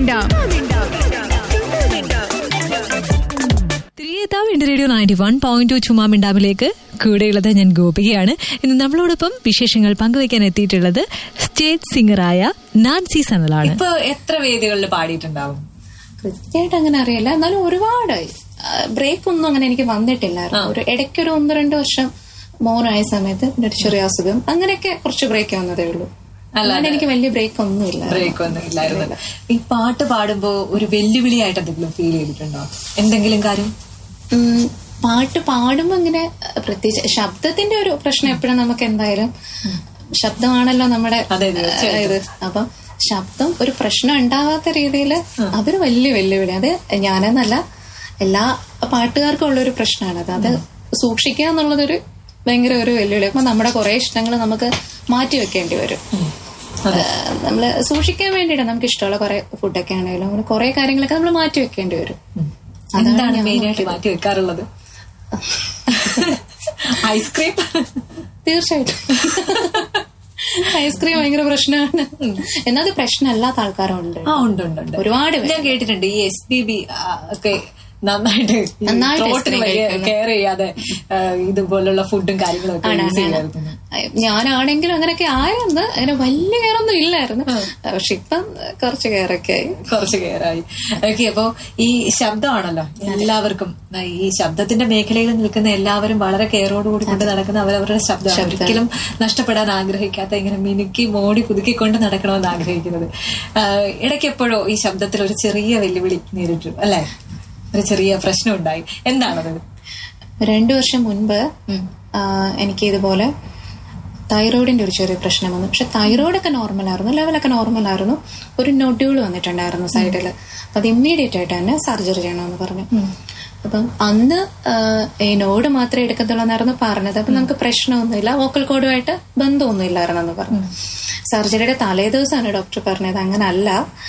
മിണ്ടാം തിരികെത്താം എന്റെ radio ninety one point two ചുമാമിണ്ടാമിലേക്ക് കൂടെയുള്ളത് ഞാൻ ഗോപികയാണ് ഇന്ന് നമ്മളോടൊപ്പം വിശേഷങ്ങൾ പങ്കുവയ്ക്കാൻ എത്തിയിട്ടുള്ളത് സ്റ്റേജ് സിംഗറായ നാൻസി സനലാണ് ഇപ്പൊ എത്ര വേദികളിൽ പാടിയിട്ടുണ്ടാവും കൃത്യമായിട്ട് അങ്ങനെ അറിയില്ല എന്നാലും ഒരുപാട് ബ്രേക്ക് ഒന്നും അങ്ങനെ എനിക്ക് വന്നിട്ടില്ലായിരുന്നു ഒരു ഇടയ്ക്കൊരു ഒന്ന് രണ്ട് വർഷം മോറായ സമയത്ത് പിന്നെ ഒരു ചെറിയ അസുഖം അങ്ങനെയൊക്കെ കുറച്ച് ബ്രേക്ക് വന്നതേ ഉള്ളൂ അല്ലാണ്ട് എനിക്ക് വലിയ ബ്രേക്ക് ഒന്നും ഇല്ല ബ്രേക്ക് ഒന്നും ഇല്ലായിരുന്നു ഈ പാട്ട് പാടുമ്പോ ഒരു വെല്ലുവിളിയായിട്ട് എന്തെങ്കിലും ഫീൽ ചെയ്തിട്ടുണ്ടോ എന്തെങ്കിലും കാര്യം ഉം, പാട്ട് പാടുമ്പോ ഇങ്ങനെ പ്രത്യേകിച്ച് ശബ്ദത്തിന്റെ ഒരു പ്രശ്നം എപ്പോഴും നമുക്ക് എന്തായാലും ശബ്ദമാണല്ലോ നമ്മുടെ അതെ, തീർച്ചയായിട്ടും. ഇത് അപ്പം ശബ്ദം ഒരു പ്രശ്നം ഉണ്ടാവാത്ത രീതിയിൽ അതൊരു വലിയ വെല്ലുവിളി അത് ഞാനെന്നല്ല എല്ലാ പാട്ടുകാർക്കും ഉള്ള ഒരു പ്രശ്നമാണ് അത് അത് സൂക്ഷിക്കുക എന്നുള്ളതൊരു ഭയങ്കര ഒരു വെല്ലുവിളി അപ്പൊ നമ്മുടെ കുറെ ഇഷ്ടങ്ങൾ നമുക്ക് മാറ്റി വെക്കേണ്ടി വരും നമ്മൾ സൂക്ഷിക്കാൻ വേണ്ടിയിട്ട് നമുക്ക് ഇഷ്ടമുള്ള കുറെ ഫുഡൊക്കെ ആണെങ്കിലും അങ്ങനെ കുറെ കാര്യങ്ങളൊക്കെ നമ്മൾ മാറ്റി വെക്കേണ്ടി വരും എന്താണ് മെയിൻ ആയിട്ട് മാറ്റി വെക്കാറുള്ളത് ഐസ്ക്രീം തീർച്ചയായിട്ടും ഐസ്ക്രീം ഭയങ്കര പ്രശ്നമാണ് എന്നാൽ അത് പ്രശ്നമല്ലാത്ത ആൾക്കാരുണ്ട് ആ ഉണ്ട് ഉണ്ട് ഉണ്ട് ഒരുപാട് പേര്. ഞാൻ കേട്ടിട്ടുണ്ട് ഈ എസ് പി ബി ഒക്കെ നന്നായിട്ട് നന്നായിട്ട് ത്രോട്ടിന് ice cream കഴിക്കുന്നു. കെയർ ചെയ്യാതെ ആ, ഇതുപോലുള്ള ഫുഡും കാര്യങ്ങളും ഒക്കെ ആണ്, യൂസ് ആണ്. ചെയ്യാറുണ്ട് ഞാനാണെങ്കിലും അങ്ങനെയൊക്കെ ആയെന്ന് അങ്ങനെ വലിയ കയറൊന്നും ഇല്ലായിരുന്നു പക്ഷെ ഇപ്പം കുറച്ച് കയറൊക്കെ ആയി കുറച്ച് കെയറായി ഓക്കെ അപ്പോ ഈ ശബ്ദമാണല്ലോ എല്ലാവർക്കും ആ, ഈ ശബ്ദത്തിന്റെ മേഖലയിൽ നിൽക്കുന്ന എല്ലാവരും വളരെ കെയറോടുകൂടി കൊണ്ട് നടക്കുന്ന അവരവരുടെ ശബ്ദമാണ് ഒരിക്കലും നഷ്ടപ്പെടാൻ ആഗ്രഹിക്കാത്ത ഇങ്ങനെ മിനുക്കി മോടി പുതുക്കിക്കൊണ്ട് നടക്കണമെന്ന് ആഗ്രഹിക്കുന്നത് ആ, ഇടയ്ക്ക് എപ്പോഴോ ഈ ശബ്ദത്തിൽ ഒരു ചെറിയ വെല്ലുവിളി നേരിട്ടു അല്ലെ ഒരു ചെറിയ പ്രശ്നം ഉണ്ടായി എന്താണത് രണ്ടു വർഷം മുൻപ് ആ, എനിക്ക് ഇതുപോലെ തൈറോയിഡിന്റെ ഒരു ചെറിയ പ്രശ്നം വന്നു പക്ഷെ തൈറോയിഡൊക്കെ നോർമൽ ആയിരുന്നു ലെവലൊക്കെ നോർമൽ ആയിരുന്നു ഒരു നൊഡ്യൂൾ വന്നിട്ടുണ്ടായിരുന്നു സൈഡിൽ അപ്പൊ അത് ഇമ്മീഡിയറ്റ് ആയിട്ട് തന്നെ സർജറി ചെയ്യണമെന്ന് പറഞ്ഞു അപ്പം അന്ന് ആ, ഈ നോഡ് മാത്രമേ എടുക്കത്തുള്ളൂ എന്നായിരുന്നു പറഞ്ഞത് അപ്പൊ നമുക്ക് പ്രശ്നമൊന്നുമില്ല വോക്കൽ കോഡുമായിട്ട് ബന്ധമൊന്നും ഇല്ലായിരുന്നെന്ന് പറഞ്ഞു സർജറിയുടെ തലേ ദിവസമാണ് ഡോക്ടർ പറഞ്ഞത് അങ്ങനെ അല്ല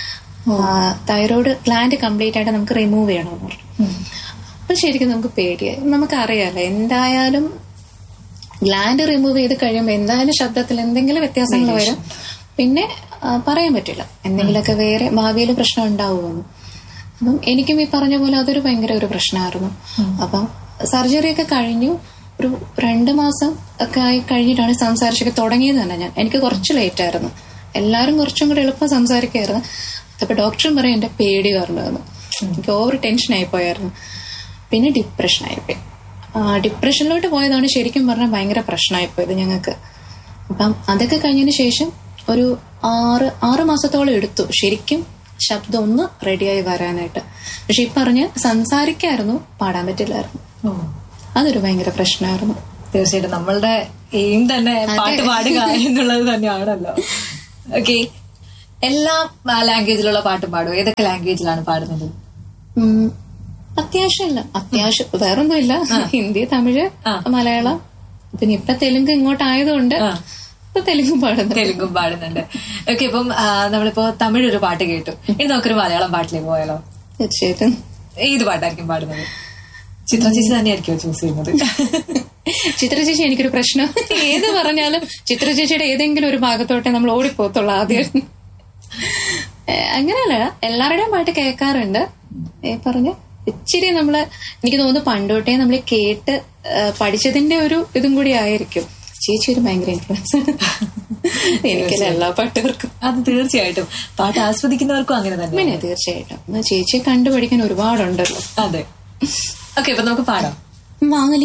തൈറോയ്ഡ് ഗ്ലാൻഡ് കംപ്ലീറ്റ് ആയിട്ട് നമുക്ക് റിമൂവ് ചെയ്യണമെന്ന് പറഞ്ഞു അപ്പൊ ശരിക്കും നമുക്ക് പേടിയായി നമുക്കറിയാലോ എന്തായാലും ഗ്ലാൻഡ് റിമൂവ് ചെയ്ത് കഴിയുമ്പോൾ എന്തായാലും ശബ്ദത്തിൽ എന്തെങ്കിലും വ്യത്യാസങ്ങൾ വരും പിന്നെ ആ, പറയാൻ പറ്റില്ല എന്തെങ്കിലുമൊക്കെ വേറെ ഭാവിയിൽ പ്രശ്നം ഉണ്ടാവുമെന്ന് അപ്പം എനിക്കും ഈ പറഞ്ഞ പോലെ അതൊരു ഭയങ്കര ഒരു പ്രശ്നമായിരുന്നു അപ്പം സർജറി ഒക്കെ കഴിഞ്ഞു ഒരു രണ്ട് മാസം ഒക്കെ ആയി കഴിഞ്ഞിട്ടാണ് സംസാരിച്ചൊക്കെ തുടങ്ങിയത് തന്നെ ഞാൻ എനിക്ക് കുറച്ച് ലേറ്റ് ആയിരുന്നു എല്ലാവരും കുറച്ചും കൂടെ എളുപ്പം സംസാരിക്കായിരുന്നു അപ്പൊ ഡോക്ടറും പറയും എന്റെ പേടി കാരണമായിരുന്നു എനിക്ക് ഓവർ ടെൻഷൻ ആയിപ്പോയായിരുന്നു പിന്നെ ഡിപ്രഷൻ ആയിപ്പോയി ആ, ഡിപ്രഷനിലോട്ട് പോയതാണ് ശരിക്കും പറഞ്ഞാൽ ഭയങ്കര പ്രശ്നമായിപ്പോയത് ഞങ്ങൾക്ക് അപ്പം അതൊക്കെ കഴിഞ്ഞതിന് ശേഷം ഒരു ആറ് ആറ് മാസത്തോളം എടുത്തു ശരിക്കും ശബ്ദം ഒന്ന് റെഡിയായി വരാനായിട്ട് പക്ഷെ ഈ പറഞ്ഞ് സംസാരിക്കായിരുന്നു പാടാൻ പറ്റില്ലായിരുന്നു അതൊരു ഭയങ്കര പ്രശ്നമായിരുന്നു തീർച്ചയായിട്ടും നമ്മളുടെ എയിം തന്നെ പാട്ട് പാടുക എന്നുള്ളത് തന്നെയാണല്ലോ ഓക്കെ എല്ലാ ലാംഗ്വേജിലുള്ള പാട്ടും പാടും ഏതൊക്കെ ലാംഗ്വേജിലാണ് പാടുന്നത് ഉം, അത്യാവശ്യമില്ല അത്യാവശ്യം വേറൊന്നും ഇല്ല ഹിന്ദി തമിഴ് മലയാളം പിന്നെ ഇപ്പൊ തെലുങ്ക് ഇങ്ങോട്ടായതുകൊണ്ട് ഇപ്പൊ തെലുങ്കും പാടുന്നു തെലുങ്കും പാടുന്നുണ്ട് ഓക്കെ ഇപ്പം ആ, നമ്മളിപ്പോ തമിഴ് ഒരു പാട്ട് കേട്ടു ഇനി നമുക്കൊരു മലയാളം പാട്ടിലേക്ക് പോയാലോ തീർച്ചയായിട്ടും ഏത് പാട്ടായിരിക്കും പാടുന്നത് ചിത്ര ചേച്ചി തന്നെയായിരിക്കും ചൂസ് ചെയ്യുന്നത് ചിത്ര ചേച്ചി എനിക്കൊരു പ്രശ്നം ഏത് പറഞ്ഞാലും ചിത്ര ചേച്ചിയുടെ ഏതെങ്കിലും ഒരു ഭാഗത്തോട്ടെ നമ്മൾ ഓടിപ്പോത്തുള്ളൂ ആദ്യം ഏ, അങ്ങനെയല്ല എല്ലാവരുടെയും പാട്ട് കേൾക്കാറുണ്ട് ഈ പറഞ്ഞ ഇച്ചിരി നമ്മള് എനിക്ക് തോന്നുന്നു പണ്ടോട്ടേ നമ്മൾ കേട്ട് ഏ, പഠിച്ചതിന്റെ ഒരു ഇതും കൂടി ആയിരിക്കും ചേച്ചി ഒരു ഭയങ്കര ഇൻഫ്ലുവൻസ് എനിക്കല്ല എല്ലാ പാട്ടുകാർക്കും അത് തീർച്ചയായിട്ടും പാട്ട് ആസ്വദിക്കുന്നവർക്കും അങ്ങനെ തന്നെ പിന്നെ തീർച്ചയായിട്ടും എന്നാ ചേച്ചിയെ കണ്ടുപഠിക്കാൻ ഒരുപാടുണ്ടല്ലോ അതെ ഓക്കെ അപ്പൊ നമുക്ക് പാടാം മാങ്ങലി